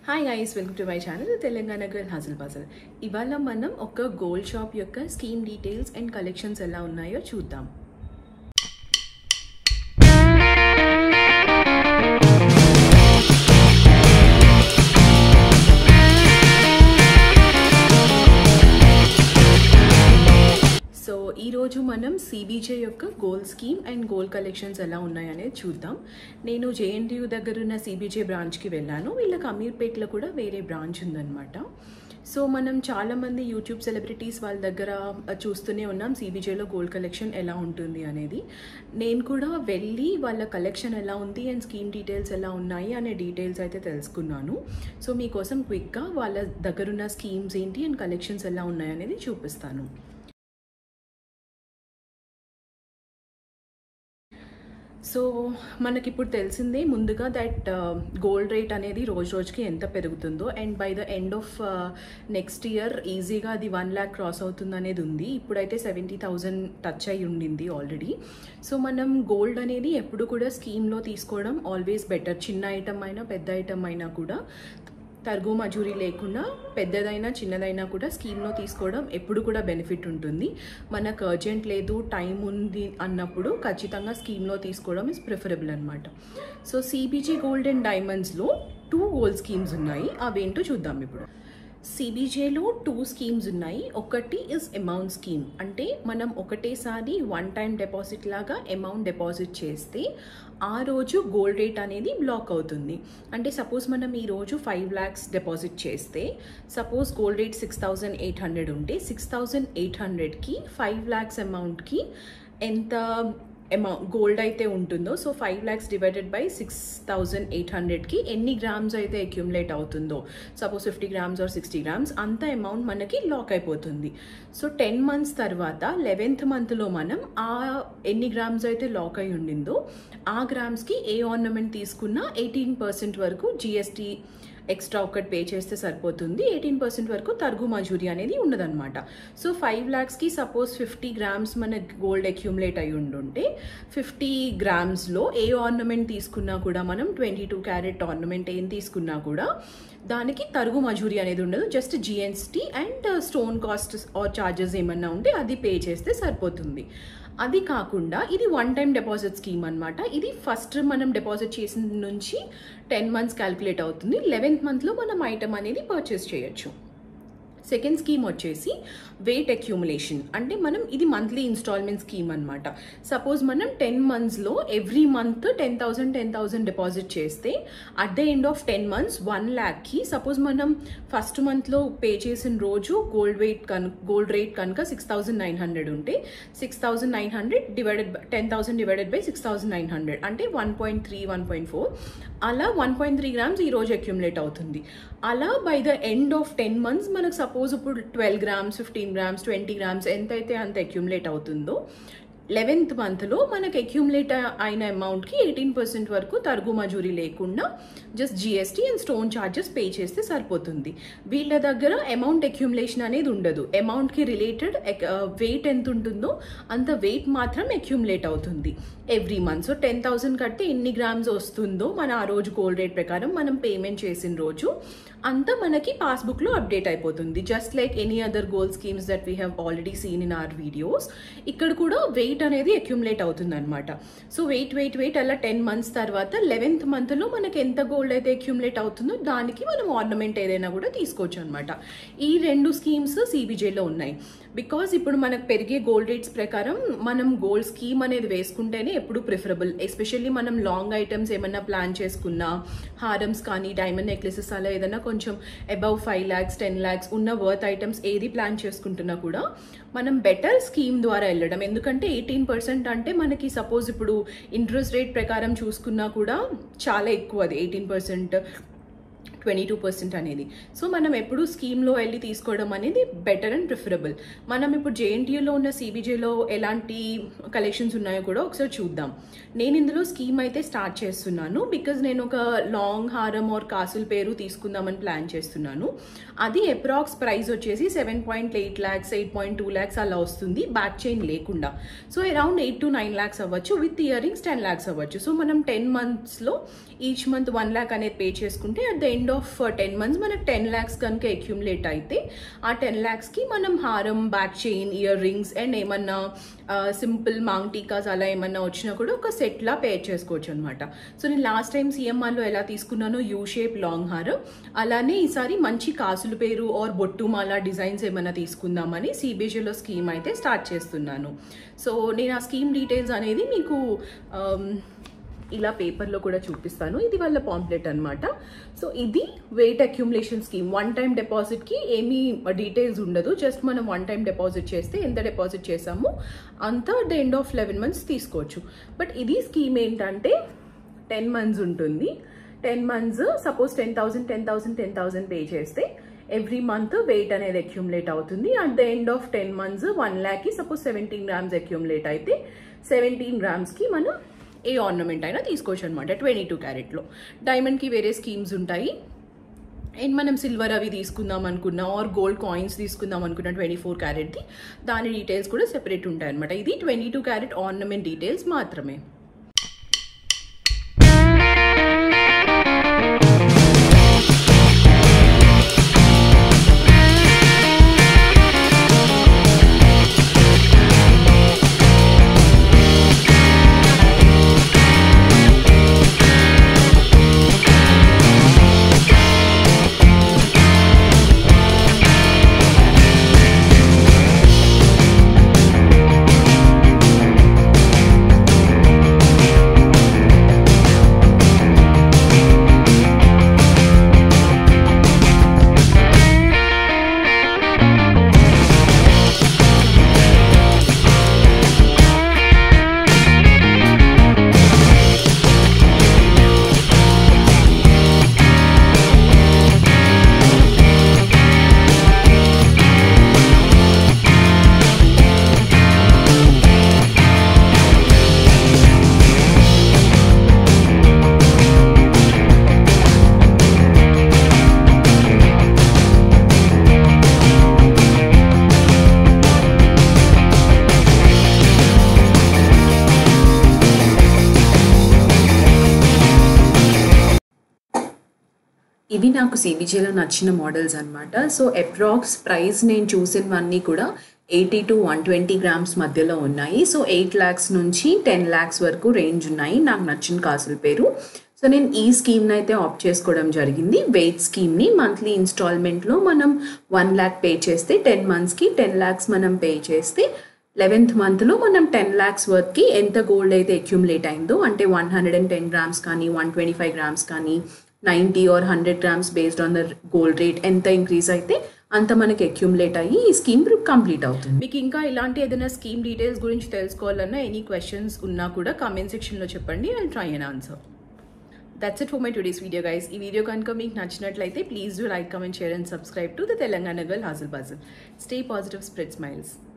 hi guys welcome to my channel Telangana girl hustle bustle ఇవాళ మనం ఒక గోల్డ్ షాప్ యొక్క స్కీమ్ డీటెయిల్స్ అండ్ కలెక్షన్స్ ఎలా ఉన్నాయో చూద్దాం సో ఈరోజు మనం సిబిజే యొక్క gold scheme and gold collections ఎలా ఉన్నాయనేది చూద్దాం నేను జేఎన్టీయూ దగ్గర ఉన్న సిబిజే బ్రాంచ్కి వెళ్ళాను వీళ్ళకి అమీర్పేట్లో కూడా వేరే బ్రాంచ్ ఉందన్నమాట సో మనం చాలామంది యూట్యూబ్ సెలబ్రిటీస్ వాళ్ళ దగ్గర చూస్తూనే ఉన్నాం సిబిజేలో గోల్డ్ కలెక్షన్ ఎలా ఉంటుంది అనేది నేను కూడా వెళ్ళి వాళ్ళ కలెక్షన్ ఎలా ఉంది అండ్ స్కీమ్ డీటెయిల్స్ ఎలా ఉన్నాయి అనే డీటెయిల్స్ అయితే తెలుసుకున్నాను సో మీకోసం క్విక్గా వాళ్ళ దగ్గరున్న స్కీమ్స్ ఏంటి అండ్ కలెక్షన్స్ ఎలా ఉన్నాయి అనేది చూపిస్తాను సో మనకి ఇప్పుడు తెలిసిందే ముందుగా దట్ గోల్డ్ రేట్ అనేది రోజు రోజుకి ఎంత పెరుగుతుందో and by the end of next year ఈజీగా అది వన్ ల్యాక్ క్రాస్ అవుతుంది అనేది ఉంది ఇప్పుడైతే సెవెంటీ థౌజండ్ టచ్ అయి ఉండింది ఆల్రెడీ సో మనం గోల్డ్ అనేది ఎప్పుడు కూడా స్కీమ్లో తీసుకోవడం ఆల్వేస్ బెటర్ చిన్న ఐటమ్ అయినా పెద్ద ఐటమ్ అయినా కూడా తరుగు మజూరీ లేకుండా పెద్దదైనా చిన్నదైనా కూడా స్కీమ్లో తీసుకోవడం ఎప్పుడు కూడా బెనిఫిట్ ఉంటుంది మనకు అర్జెంట్ లేదు టైం ఉంది అన్నప్పుడు ఖచ్చితంగా స్కీమ్లో తీసుకోవడం ఇస్ ప్రిఫరబుల్ అనమాట సో సిబిజీ గోల్డ్ అండ్ డైమండ్స్లో టూ గోల్డ్ స్కీమ్స్ ఉన్నాయి అవేంటో చూద్దాం ఇప్పుడు సిబిజేలో టూ స్కీమ్స్ ఉన్నాయి ఒకటి ఇస్ అమౌంట్ స్కీమ్ అంటే మనం ఒకటేసారి వన్ టైం డిపాజిట్ లాగా అమౌంట్ డిపాజిట్ చేస్తే ఆ రోజు గోల్డ్ రేట్ అనేది బ్లాక్ అవుతుంది అంటే సపోజ్ మనం ఈ రోజు ఫైవ్ ల్యాక్స్ డిపాజిట్ చేస్తే suppose gold rate six thousand eight hundred ఉంటే సిక్స్ థౌజండ్ ఎయిట్ హండ్రెడ్కి ఫైవ్ ల్యాక్స్ అమౌంట్కి ఎంత అమౌంట్ గోల్డ్ అయితే ఉంటుందో so five lakhs divided by six thousand eight హండ్రెడ్కి ఎన్ని గ్రామ్స్ అయితే అక్యుములేట్ అవుతుందో suppose fifty grams or sixty grams అంత అమౌంట్ మనకి లాక్ అయిపోతుంది సో టెన్ మంత్స్ తర్వాత లెవెన్త్ మంత్లో మనం ఆ ఎన్ని గ్రామ్స్ అయితే లాక్ అయి ఉండిందో ఆ గ్రామ్స్కి ఏ ఆర్నమెంట్ తీసుకున్నా ఎయిటీన్ పర్సెంట్ వరకు జిఎస్టీ ఎక్స్ట్రా ఒకటి పే చేస్తే సరిపోతుంది ఎయిటీన్ పర్సెంట్ వరకు తరుగు మజూరీ అనేది ఉండదన్నమాట సో ఫైవ్ ల్యాక్స్కి సపోజ్ ఫిఫ్టీ గ్రామ్స్ మన గోల్డ్ అక్యూములేట్ అయి ఉండుంటే ఫిఫ్టీ గ్రామ్స్లో ఏ ఆర్నమెంట్ తీసుకున్నా కూడా మనం ట్వంటీ టూ క్యారెట్ ఆర్నమెంట్ ఏం తీసుకున్నా కూడా దానికి తరుగు మజూరీ అనేది ఉండదు just GST and stone cost or charges ఏమన్నా ఉంటే అది పే చేస్తే సరిపోతుంది అది కాకుండా ఇది వన్ టైం డిపాజిట్ స్కీమ్ అనమాట ఇది ఫస్ట్ మనం డిపాజిట్ చేసిన నుంచి టెన్ మంత్స్ క్యాల్కులేట్ అవుతుంది లెవెన్త్ మంత్లో మనం ఐటమ్ అనేది పర్చేస్ చేయొచ్చు సెకండ్ స్కీమ్ వచ్చేసి వెయిట్ అక్యూములేషన్ అంటే మనం ఇది మంత్లీ ఇన్స్టాల్మెంట్ స్కీమ్ అనమాట సపోజ్ మనం టెన్ మంత్స్లో every month ten thousand ten thousand deposit చేస్తే at the end of ten months one ల్యాక్కి సపోజ్ మనం ఫస్ట్ మంత్లో పే చేసిన రోజు గోల్డ్ వెయిట్ కను గోల్డ్ రేట్ కనుక సిక్స్ థౌసండ్ నైన్ హండ్రెడ్ ఉంటే six thousand nine hundred divided by ten thousand divided by six thousand nine hundred అంటే one point three one point four అలా one point three grams ఈ రోజు accumulate అవుతుంది అలా by the end of ten months మనకు suppose ఇప్పుడు twelve grams fifteen grams twenty grams ఎంతైతే అంత అక్యుములేట్ అవుతుందో లెవెన్త్ మంత్లో మనకు అక్యుములేట్ అయిన అమౌంట్కి ఎయిటీన్ పర్సెంట్ వరకు తరుగు మజూరీ లేకుండా just GST and stone charges pay చేస్తే సరిపోతుంది వీళ్ళ దగ్గర అమౌంట్ అక్యుములేషన్ అనేది ఉండదు అమౌంట్కి రిలేటెడ్ వెయిట్ ఎంత ఉంటుందో అంత వెయిట్ మాత్రం అక్యుములేట్ అవుతుంది every month so ten thousand కట్టి ఎన్ని గ్రామ్స్ వస్తుందో మన ఆ రోజు గోల్డ్ రేట్ ప్రకారం మనం పేమెంట్ చేసిన రోజు అంతా మనకి పాస్బుక్లో అప్డేట్ అయిపోతుంది just like any other gold schemes that we have already seen in our videos ఇక్కడ కూడా వెయిట్ అనేది అక్యుములేట్ అవుతుంది అనమాట సో వెయిట్ వెయిట్ వెయిట్ అలా టెన్ మంత్స్ తర్వాత లెవెన్త్ మంత్లో మనకి ఎంత గోల్డ్ అయితే అక్యుములేట్ అవుతుందో దానికి మనం ఆర్నమెంట్ ఏదైనా కూడా తీసుకోవచ్చు అనమాట ఈ రెండు స్కీమ్స్ సిబిజేలో ఉన్నాయి బికాస్ ఇప్పుడు మనకు పెరిగే గోల్డ్ రేట్స్ ప్రకారం మనం గోల్డ్ స్కీమ్ అనేది వేసుకుంటేనే ఎప్పుడు ప్రిఫరబుల్ ఎస్పెషల్లీ మనం లాంగ్ ఐటమ్స్ ఏమన్నా ప్లాన్ చేసుకున్నా హారమ్స్ కానీ డైమండ్ నెక్లెసెస్ అలా ఏదైనా కొంచెం above five lakhs ten lakhs ఉన్న వర్త్ ఐటమ్స్ ఏది ప్లాన్ చేసుకుంటున్నా కూడా మనం బెటర్ స్కీమ్ ద్వారా వెళ్ళడం ఎందుకంటే ఎయిటీన్ పర్సెంట్ అంటే మనకి సపోజ్ ఇప్పుడు ఇంట్రెస్ట్ రేట్ ప్రకారం చూసుకున్నా కూడా చాలా ఎక్కువ అది eighteen percent twenty two percent అనేది సో మనం ఎప్పుడు స్కీమ్లో వెళ్ళి తీసుకోవడం అనేది బెటర్ అండ్ ప్రిఫరబుల్ మనం ఇప్పుడు జేఎన్టీయూలో ఉన్న సిబిజేలో ఎలాంటి కలెక్షన్స్ ఉన్నాయో కూడా ఒకసారి చూద్దాం నేను ఇందులో స్కీమ్ అయితే స్టార్ట్ చేస్తున్నాను బికాజ్ నేను ఒక లాంగ్ హారం ఆర్ కాసుల పేరు తీసుకుందామని ప్లాన్ చేస్తున్నాను అది అప్రాక్స్ ప్రైస్ వచ్చేసి seven point eight lakhs eight point two lakhs అలా వస్తుంది బ్యాక్ చైన్ లేకుండా so around eight to nine lakhs అవ్వచ్చు with ear rings ten lakhs అవ్వచ్చు సో మనం టెన్ మంత్స్లో ఈచ్ మంత్ వన్ ల్యాక్ అనేది పే చేసుకుంటే at the end of ten months మనకు టెన్ ల్యాక్స్ కనుక అక్యుములేట్ అయితే ఆ టెన్ ల్యాక్స్కి మనం హారం back chain ear rings and ఏమన్నా సింపుల్ మాంగ్ టీకాస్ అలా ఏమన్నా వచ్చినా కూడా ఒక సెట్లా పే చేసుకోవచ్చు అనమాట సో నేను లాస్ట్ టైం సిఎంఆర్లో ఎలా తీసుకున్నానో యూ షేప్ లాంగ్ హారం అలానే ఈసారి మంచి కాసుల పేరు ఆర్ బొట్టుమాల డిజైన్స్ ఏమైనా తీసుకుందామని సిబిజీలో స్కీమ్ అయితే స్టార్ట్ చేస్తున్నాను సో నేను ఆ స్కీమ్ డీటెయిల్స్ అనేది మీకు um, ఇలా పేపర్లో కూడా చూపిస్తాను ఇది వాళ్ళ పాంప్లెట్ అనమాట సో ఇది weight accumulation scheme one time డిపాజిట్కి ఏమీ డీటెయిల్స్ ఉండదు జస్ట్ మనం వన్ టైం డిపాజిట్ చేస్తే ఎంత డిపాజిట్ చేసామో అంత the end of eleven months తీసుకోవచ్చు బట్ ఇది స్కీమ్ ఏంటంటే టెన్ మంత్స్ ఉంటుంది ten months suppose ten thousand ten thousand ten thousand pay చేస్తే ఎవ్రీ మంత్ వెయిట్ అనేది అక్యుములేట్ అవుతుంది at the end of ten months one ల్యాక్కి సపోజ్ సెవెంటీన్ గ్రామ్స్ అక్యుములేట్ అయితే seventeen గ్రామ్స్కి మనం ఏ ఆర్నమెంట్ అయినా తీసుకోవచ్చు అనమాట ట్వంటీ టూ క్యారెట్లో డైమండ్కి వేరే స్కీమ్స్ ఉంటాయి అండ్ మనం సిల్వర్ అవి తీసుకుందాం అనుకున్నా ఆర్ గోల్డ్ కాయిన్స్ తీసుకుందాం అనుకున్న ట్వంటీ ఫోర్ క్యారెట్ది దాని డీటెయిల్స్ కూడా సెపరేట్ ఉంటాయి అనమాట ఇది twenty two carat ornament details మాత్రమే ఇవి నాకు సిబిజేలో నచ్చిన మోడల్స్ అనమాట సో అప్రాక్స్ ప్రైస్ నేను చూసినవన్నీ కూడా eighty to one twenty grams మధ్యలో ఉన్నాయి సో ఎయిట్ ల్యాక్స్ నుంచి టెన్ ల్యాక్స్ వరకు రేంజ్ ఉన్నాయి నాకు నచ్చిన కాసుల పేరు సో నేను ఈ స్కీమ్ని అయితే ఆప్ట్ చేసుకోవడం జరిగింది వెయిట్ స్కీమ్ని మంత్లీ ఇన్స్టాల్మెంట్లో మనం వన్ ల్యాక్ పే చేస్తే టెన్ మంత్స్కి టెన్ ల్యాక్స్ మనం పే చేస్తే లెవెన్త్ మంత్లో మనం టెన్ ల్యాక్స్ వర్త్కి ఎంత గోల్డ్ అయితే అక్యుములేట్ అయిందో అంటే one hundred and ten grams కానీ వన్ ట్వంటీ ఫైవ్ గ్రామ్స్ కానీ ninety or hundred grams based on the gold rate ఎంత ఇంక్రీజ్ అయితే అంత మనకి అక్యుములేట్ అయ్యి ఈ స్కీమ్ కంప్లీట్ అవుతుంది మీకు ఇంకా ఇలాంటి ఏదైనా స్కీమ్ డీటెయిల్స్ గురించి తెలుసుకోవాలన్నా ఎనీ క్వశ్చన్స్ ఉన్నా కూడా కామెంట్ సెక్షన్లో చెప్పండి I try and answer that's it for my today's video guys ఈ వీడియో కనుక మీకు నచ్చినట్లయితే please do like comment share and subscribe to the Telangana girl hustle bustle stay positive spread smiles